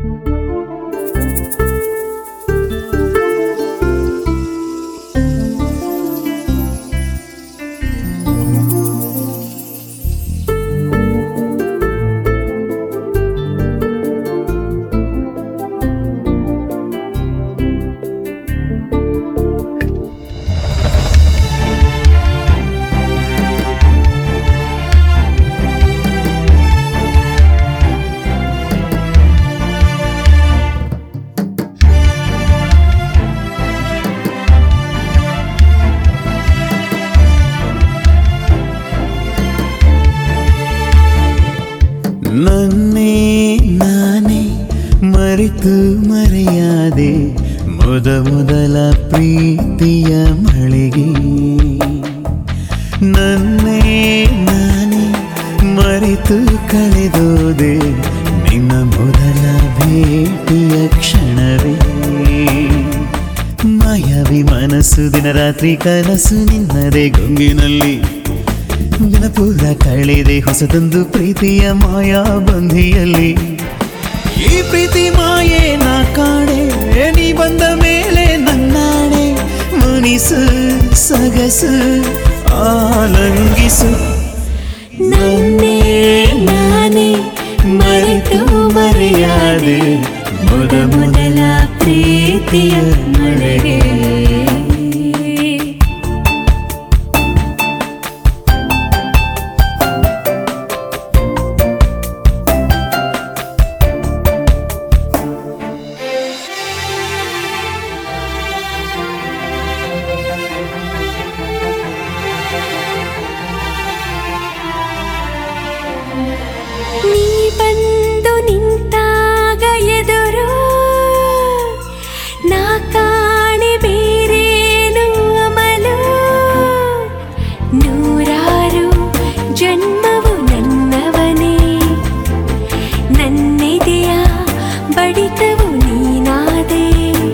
ನನ್ನೇ ನಾನೇ ಮರೆತು ಮರೆಯಾದೆ ಮೊದ ಮೊದಲ ಪ್ರೀತಿಯ ಮಳೆಗೆ ನನ್ನೇ ನಾನೇ ಮರೆತು ಕಳೆದೋದೆ ನಿನ್ನ ಮೊದಲ ಭೇಟಿಯ ಕ್ಷಣವೇ ಮಾಯಾವಿ ಮನಸ್ಸು ದಿನ ರಾತ್ರಿ ಕನಸು ನಿನ್ನದೇ ಗೊಂಗಿನಲ್ಲಿ ದಿನಪೂರ ಕಳೆದೆ ಹೊಸದೊಂದು ಪ್ರೀತಿಯ ಮಾಯಾ ಬಂಧಿಯಲ್ಲಿ ಈ ಪ್ರೀತಿ ಮಾಯೆ ನಾ ಕಾಣೆ ನೀ ಬಂದ ಮೇಲೆ ನನ್ನಾಣೆ ಮುನಿಸು ಸಗಸು ಆಲಂಗಿಸು ನನ್ನೇ ನಾನೇ ಮರೆತು ಮರೆಯಾದೆ ಮೊದ ಮೊದಲ ಪ್ರೀತಿಯ ಮಳೆಗೆ ನೀ ಬಂದು ನಿಂತಾಗ ಎದುರು ನಾ ಕಾಣೆ ಬೇರೇನು ಅಮಲು ನೂರಾರು ಜನ್ಮವು ನನ್ನವನೇ ನನ್ನೆದೆಯ ಬಡಿತವು ನೀನಾದೆ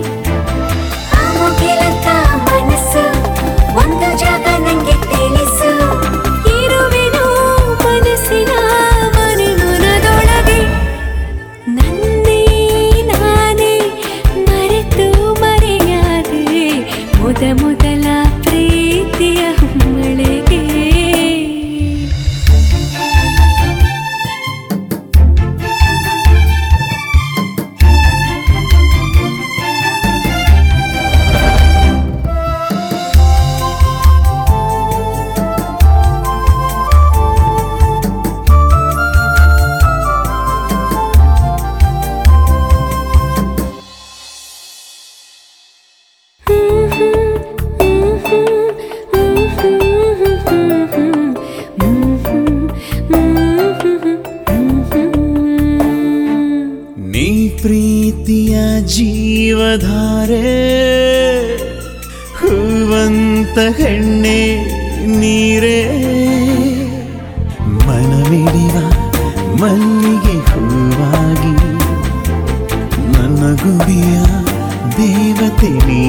ಅಮುಗಿಲಂತ ಮನಸ್ಸು ಒಂದು ಜಾಗ ನಂಗೆ ತಿಳಿಸು ಇರುವೆನು ಮನಸ್ಸಿನ ಮನೆ ಮನದೊಳಗೆ ನನ್ನೇ ನಾನೇ ಮರೆತು ಮರೆಯಾದೆ ಮೊದ ಮೊದಲ ಪ್ರೀತಿಯ ಮಳೆಗೆ ನೀ ಪ್ರೀತಿಯ ಜೀವಧಾರೆ ಹೂವಂತ ಹೆಣ್ಣೆ ನೀರೇ ಮನಮಿಡಿವ ಮಲ್ಲಿಗೆ ಹೂವಾಗಿ ನನ್ನ ಗುಡಿಯ ದೇವತೆ ನೀ